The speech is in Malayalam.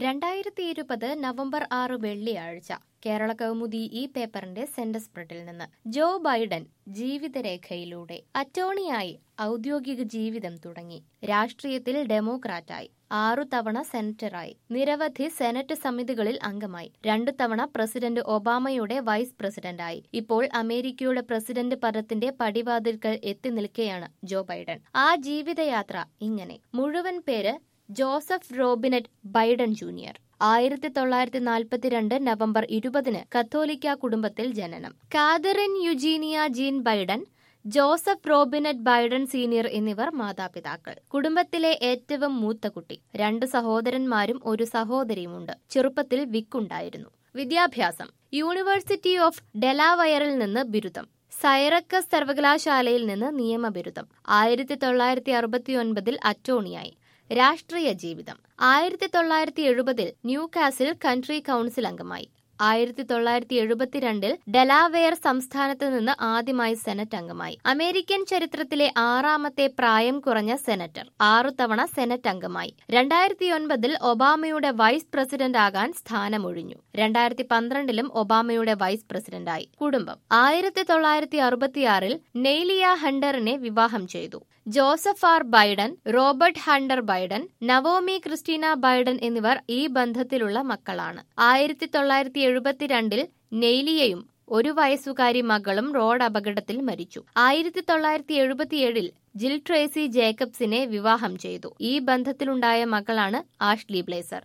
രണ്ടായിരത്തി ഇരുപത് നവംബർ ആറ് വെള്ളിയാഴ്ച കേരള കൗമുദി ഈ പേപ്പറിന്റെ സെന്റർ സ്പ്രെഡിൽ നിന്ന് ജോ ബൈഡൻ ജീവിതരേഖയിലൂടെ അറ്റോർണിയായി ഔദ്യോഗിക ജീവിതം തുടങ്ങി രാഷ്ട്രീയത്തിൽ ഡെമോക്രാറ്റായി ആറു തവണ സെനറ്ററായി നിരവധി സെനറ്റ് സമിതികളിൽ അംഗമായി രണ്ടു തവണ പ്രസിഡന്റ് ഒബാമയുടെ വൈസ് പ്രസിഡന്റായി ഇപ്പോൾ അമേരിക്കയുടെ പ്രസിഡന്റ് പദത്തിന്റെ പടിവാതിൽക്കൽ എത്തി നിൽക്കെയാണ് ജോ ബൈഡൻ ആ ജീവിതയാത്ര ഇങ്ങനെ മുഴുവൻ പേര് ജോസഫ് റോബിനറ്റ് ബൈഡൻ ജൂനിയർ ആയിരത്തി തൊള്ളായിരത്തി നാൽപ്പത്തിരണ്ട് നവംബർ ഇരുപതിന് കത്തോലിക്ക കുടുംബത്തിൽ ജനനം Catherine Eugenia Jean Biden Joseph Robinette Biden senior എന്നിവർ മാതാപിതാക്കൾ കുടുംബത്തിലെ ഏറ്റവും മൂത്ത കുട്ടി രണ്ട് സഹോദരന്മാരും ഒരു സഹോദരിയുമുണ്ട് ചെറുപ്പത്തിൽ വിക്കുണ്ടായിരുന്നു വിദ്യാഭ്യാസം യൂണിവേഴ്സിറ്റി ഓഫ് ഡെലാവയറിൽ നിന്ന് ബിരുദം സൈറക്കസ് സർവകലാശാലയിൽ നിന്ന് നിയമബിരുദം ആയിരത്തി തൊള്ളായിരത്തി അറുപത്തിയൊൻപതിൽ അറ്റോണിയായി രാഷ്ട്രീയ ജീവിതം ആയിരത്തി തൊള്ളായിരത്തി എഴുപതിൽ ന്യൂ കാസിൽ കൺട്രി കൌൺസിൽ അംഗമായി ആയിരത്തി തൊള്ളായിരത്തി എഴുപത്തിരണ്ടിൽ ഡെലാവെയർ സംസ്ഥാനത്ത് നിന്ന് ആദ്യമായി സെനറ്റ് അംഗമായി അമേരിക്കൻ ചരിത്രത്തിലെ ആറാമത്തെ പ്രായം കുറഞ്ഞ സെനറ്റർ ആറു തവണ സെനറ്റ് അംഗമായി രണ്ടായിരത്തി ഒൻപതിൽ ഒബാമയുടെ വൈസ് പ്രസിഡന്റ് ആകാൻ സ്ഥാനമൊഴിഞ്ഞു രണ്ടായിരത്തി പന്ത്രണ്ടിലും ഒബാമയുടെ വൈസ് പ്രസിഡന്റായി കുടുംബം ആയിരത്തി തൊള്ളായിരത്തി അറുപത്തിയാറിൽ നെയ്ലിയ ഹണ്ടറിനെ വിവാഹം ചെയ്തു Joseph R Biden Robert Hunter Biden Naomi Christina Biden എന്നിവർ ഈ ബന്ധത്തിലുള്ള മക്കളാണ് ആയിരത്തി തൊള്ളായിരത്തി എഴുപത്തിരണ്ടിൽ നെയ്ലിയയും ഒരു വയസ്സുകാരി മകളും റോഡ് അപകടത്തിൽ മരിച്ചു ആയിരത്തി തൊള്ളായിരത്തി എഴുപത്തിയേഴിൽ ജിൽ ട്രേസി ജേക്കബ്സിനെ വിവാഹം ചെയ്തു ഈ ബന്ധത്തിലുണ്ടായ മകളാണ് ആഷ്ലി ബ്ലേസർ